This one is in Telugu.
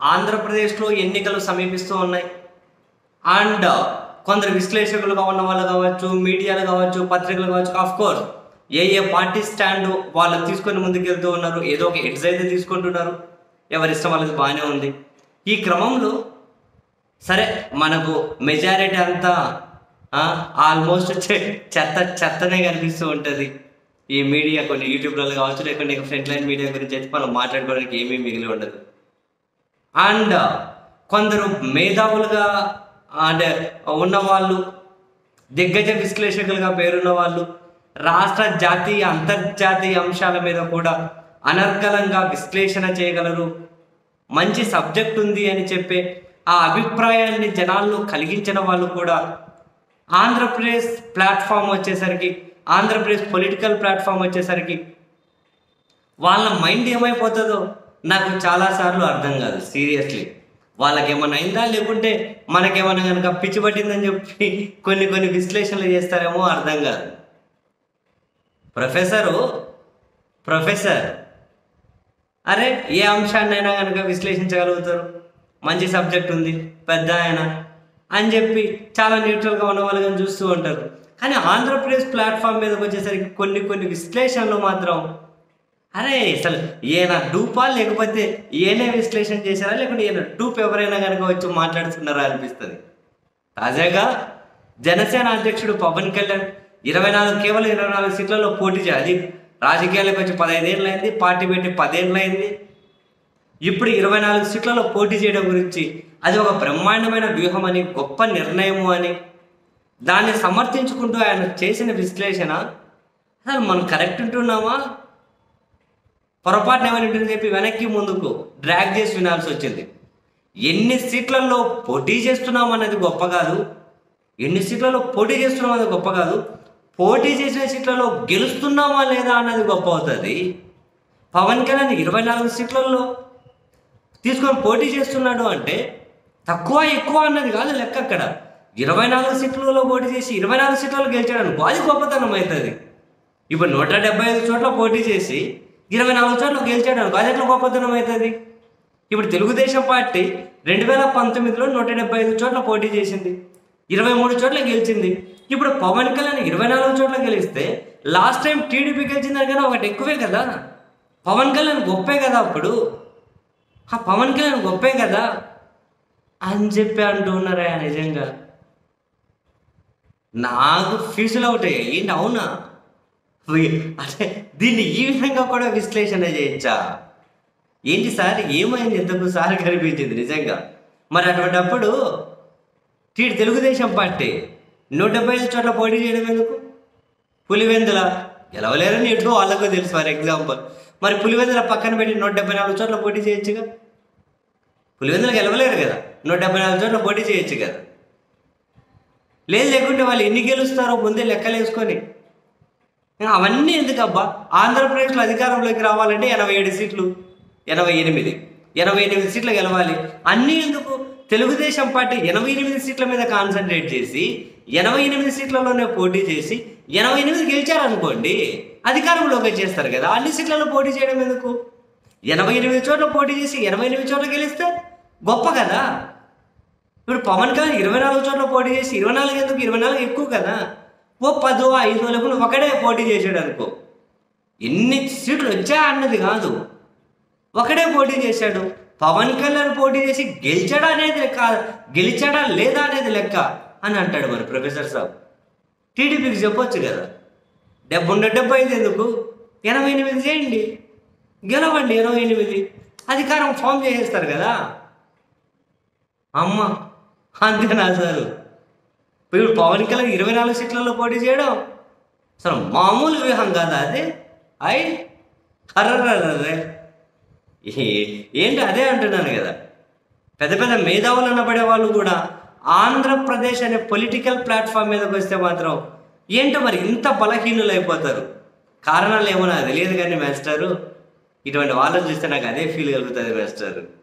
ఆంధ్రప్రదేశ్లో ఎన్నికలు సమీపిస్తూ ఉన్నాయి అండ్ కొందరు విశ్లేషకులుగా ఉన్న వాళ్ళు కావచ్చు మీడియాలు కావచ్చు పత్రికలు కావచ్చు ఆఫ్ కోర్స్ ఏ ఏ పార్టీ స్టాండ్ వాళ్ళు తీసుకొని ముందుకెళ్తూ ఉన్నారు ఏదో ఒక ఎడ్జ్ అయితే తీసుకుంటున్నారు ఎవరి ఇష్టం వాళ్ళకి బాగానే ఉంది ఈ క్రమంలో సరే మనకు మెజారిటీ అంతా ఆల్మోస్ట్ చెత్త చెత్తనే కనిపిస్తూ ఉంటుంది ఈ మీడియా కొన్ని యూట్యూబ్లలో కావచ్చు లేకుంటే ఫ్రంట్ లైన్ మీడియా గురించి అయితే మనం మాట్లాడుకోవడానికి ఏమీ మిగిలి ఉండదు అండ్ కొందరు మేధావులుగా అంటే ఉన్నవాళ్ళు దిగ్గజ విశ్లేషకులుగా పేరున్న వాళ్ళు రాష్ట్ర జాతీయ అంతర్జాతీయ అంశాల మీద కూడా అనర్గళంగా విశ్లేషణ చేయగలరు మంచి సబ్జెక్ట్ ఉంది అని చెప్పే ఆ అభిప్రాయాన్ని జనాల్లో కలిగించిన వాళ్ళు కూడా ఆంధ్రప్రదేశ్ ప్లాట్ఫామ్ వచ్చేసరికి ఆంధ్రప్రదేశ్ పొలిటికల్ ప్లాట్ఫామ్ వచ్చేసరికి వాళ్ళ మైండ్ ఏమైపోతుందో నాకు చాలాసార్లు అర్థం కాదు సీరియస్లీ వాళ్ళకి ఏమైనా అయిందా లేకుంటే మనకేమైనా కనుక పిచ్చి పట్టిందని చెప్పి కొన్ని కొన్ని విశ్లేషణలు చేస్తారేమో అర్థం కాదు ప్రొఫెసరు ప్రొఫెసర్ అరే ఏ అంశాన్నైనా కనుక విశ్లేషించగలుగుతారు మంచి సబ్జెక్ట్ ఉంది పెద్ద ఆయన అని చెప్పి చాలా న్యూట్రల్గా ఉన్న వాళ్ళు కానీ చూస్తూ ఉంటారు కానీ ఆంధ్రప్రదేశ్ ప్లాట్ఫామ్ మీదకి వచ్చేసరికి కొన్ని కొన్ని విశ్లేషణలు మాత్రం అరే అసలు ఈయన డూపా లేకపోతే ఈయనే విశ్లేషణ చేశారా లేకుంటే ఈయన డూప్ ఎవరైనా కనుక వచ్చి మాట్లాడుతున్నారా అనిపిస్తుంది తాజాగా జనసేన అధ్యక్షుడు పవన్ కళ్యాణ్ ఇరవై నాలుగు కేవలం ఇరవై నాలుగు సీట్లలో పోటీ చేయాలి రాజకీయాలకు వచ్చి పదహైదేళ్ళు అయింది పార్టీ పెట్టి పదేళ్ళు అయింది ఇప్పుడు ఇరవై నాలుగు సీట్లలో పోటీ చేయడం గురించి అది ఒక బ్రహ్మాండమైన వ్యూహం అని గొప్ప నిర్ణయము అని దాన్ని సమర్థించుకుంటూ ఆయన చేసిన విశ్లేషణ అసలు మనం కరెక్ట్ ఉంటున్నామా పొరపాటున ఏమని ఉంటుందని చెప్పి వెనక్కి ముందుకు డ్రాగ్ చేసి వినాల్సి వచ్చింది ఎన్ని సీట్లలో పోటీ చేస్తున్నాం అన్నది గొప్ప కాదు ఎన్ని సీట్లలో పోటీ చేస్తున్నాం అన్నది గొప్ప కాదు పోటీ చేసిన సీట్లలో గెలుస్తున్నామా లేదా అన్నది గొప్ప అవుతుంది పవన్ కళ్యాణ్ ఇరవై నాలుగు సీట్లలో తీసుకొని పోటీ చేస్తున్నాడు అంటే తక్కువ ఎక్కువ అన్నది కాదు లెక్క అక్కడ ఇరవై నాలుగు సీట్లలో పోటీ చేసి ఇరవై నాలుగు సీట్లలో గెలిచాడు అనుకో అది గొప్పతనం అవుతుంది ఇప్పుడు నూట డెబ్బై ఐదు చోట్ల పోటీ చేసి ఇరవై నాలుగు చోట్ల గెలిచాడు అనుకో అది ఎట్లా గొప్పతనం అవుతుంది ఇప్పుడు తెలుగుదేశం పార్టీ రెండు వేల పంతొమ్మిదిలో నూట డెబ్బై ఐదు చోట్ల పోటీ చేసింది ఇరవై మూడు చోట్ల గెలిచింది ఇప్పుడు పవన్ కళ్యాణ్ ఇరవై నాలుగు చోట్ల గెలిస్తే లాస్ట్ టైం టీడీపీ గెలిచిన దానికన్నా ఒకటి ఎక్కువే కదా పవన్ కళ్యాణ్ గొప్పే కదా అప్పుడు ఆ పవన్ కళ్యాణ్ గొప్పే కదా అని చెప్పి అంటూ ఉన్నారా నిజంగా నాకు ఫీజులు అవుతాయి ఏంటి అవునా ఉయ్, అంటే దీన్ని ఈ విధంగా కూడా విశ్లేషణ చేయొచ్చా ఏంటి సార్ ఏమైంది ఎంతకు సార్ కనిపించింది నిజంగా మరి అటువంటప్పుడు టీడు తెలుగుదేశం పార్టీ నూట డెబ్బై ఐదు చోట్ల పోటీ చేయడం ఎందుకు పులివెందుల గెలవలేరని ఎటో వాళ్ళకు తెలుసు ఫర్ ఎగ్జాంపుల్ మరి పులివెందుల పక్కన పెట్టి నూట డెబ్బై నాలుగు చోట్ల పోటీ చేయొచ్చుగా పులివెందుల గెలవలేరు కదా నూట డెబ్బై నాలుగు చోట్ల పోటీ చేయొచ్చు కదా లేదు లేకుంటే వాళ్ళు ఎన్ని గెలుస్తారో ముందే లెక్కలు వేసుకొని ఇంకా అవన్నీ ఎందుకబ్బా ఆంధ్రప్రదేశ్లో అధికారంలోకి రావాలంటే ఎనభై ఏడు సీట్లు ఎనభై ఎనిమిది ఎనభై ఎనిమిది సీట్లు గెలవాలి అన్నీ ఎందుకు తెలుగుదేశం పార్టీ ఎనభై ఎనిమిది సీట్ల మీద కాన్సన్ట్రేట్ చేసి ఎనభై ఎనిమిది సీట్లలోనే పోటీ చేసి ఎనభై ఎనిమిది గెలిచారనుకోండి అధికారంలోకి వచ్చేస్తారు కదా అన్ని సీట్లలో పోటీ చేయడం ఎందుకు ఎనభై ఎనిమిది చోట్ల పోటీ చేసి ఎనభై ఎనిమిది చోట్ల గెలిస్తే గొప్ప కదా ఇప్పుడు పవన్ కళ్యాణ్ ఇరవై నాలుగు చోట్ల పోటీ చేసి ఇరవై నాలుగు ఎందుకు ఇరవై నాలుగు ఎక్కువ కదా ఓ పదో ఐదో లేకుండా ఒకడే పోటీ చేసాడు అనుకో ఎన్ని సీట్లు వచ్చా అన్నది కాదు ఒకడే పోటీ చేశాడు పవన్ కళ్యాణ్ పోటీ చేసి గెలిచాడా అనేది లెక్క గెలిచాడా లేదా అనేది లెక్క అని అంటాడు మరి ప్రొఫెసర్ సాబ్ టీడీపీకి చెప్పొచ్చు కదా డెబ్బై డెబ్బై ఐదు ఎందుకు ఎనభై ఎనిమిది చేయండి గెలవండి ఎనభై ఎనిమిది అధికారం ఫామ్ చేసేస్తారు కదా అమ్మ అంతేనా సార్ ఇప్పుడు పవన్ కళ్యాణ్ ఇరవై నాలుగు సీట్లలో పోటీ చేయడం అసలు మామూలు వ్యూహం కాదా అది అయ్ అర్రర్రర్రే ఏంటి అదే అంటున్నాను కదా పెద్ద పెద్ద మేధావులు అనబడే వాళ్ళు కూడా ఆంధ్రప్రదేశ్ అనే పొలిటికల్ ప్లాట్ఫామ్ మీదకి వస్తే మాత్రం ఏంటో మరి ఇంత బలహీనులు అయిపోతారు కారణాలు ఏమో నాకు తెలియదు కానీ మాస్టారు ఇటువంటి వాళ్ళని చూస్తే నాకు అదే ఫీల్ కలుగుతుంది మాస్టారు